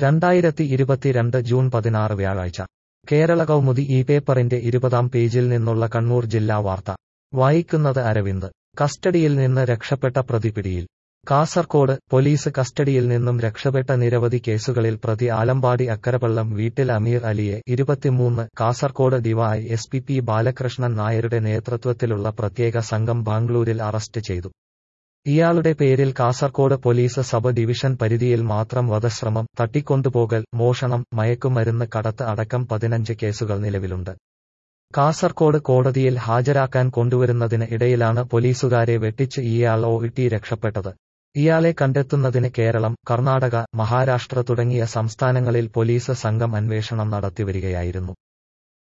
രണ്ടായിരത്തി ഇരുപത്തിരണ്ട് ജൂൺ പതിനാറ് വ്യാഴാഴ്ച കേരള കൗമുദി ഈ പേപ്പറിന്റെ ഇരുപതാം പേജിൽ നിന്നുള്ള കണ്ണൂർ ജില്ലാ വാർത്ത വായിക്കുന്നത് അരവിന്ദ് കസ്റ്റഡിയിൽ നിന്ന് രക്ഷപ്പെട്ട പ്രതി പിടിയിൽ കാസർകോട് പോലീസ് കസ്റ്റഡിയിൽ നിന്നും രക്ഷപ്പെട്ട നിരവധി കേസുകളിൽ പ്രതി ആലമ്പാടി അക്കരപള്ളം വീട്ടിൽ അമീർ അലിയെ ഇരുപത്തിമൂന്ന് Kasaragod DY S P P Balakrishnan നായരുടെ നേതൃത്വത്തിലുള്ള പ്രത്യേക സംഘം ബാംഗ്ലൂരിൽ അറസ്റ്റ് ചെയ്തു ഇയാളുടെ പേരിൽ കാസർകോട് പോലീസ് സബ് ഡിവിഷൻ പരിധിയിൽ മാത്രം വധശ്രമം തട്ടിക്കൊണ്ടുപോകൽ മോഷണം മയക്കുമരുന്ന് കടത്ത് അടക്കം പതിനഞ്ച് കേസുകൾ നിലവിലുണ്ട് കാസർകോട് കോടതിയിൽ ഹാജരാക്കാൻ കൊണ്ടുവരുന്നതിന് ഇടയിലാണ് പോലീസുകാരെ വെട്ടിച്ച് ഇയാൾ ഓഇട്ടി രക്ഷപ്പെട്ടത് ഇയാളെ കണ്ടെത്തുന്നതിന് കേരളം കർണാടക മഹാരാഷ്ട്ര തുടങ്ങിയ സംസ്ഥാനങ്ങളിൽ പോലീസ് സംഘം അന്വേഷണം നടത്തിവരികയായിരുന്നു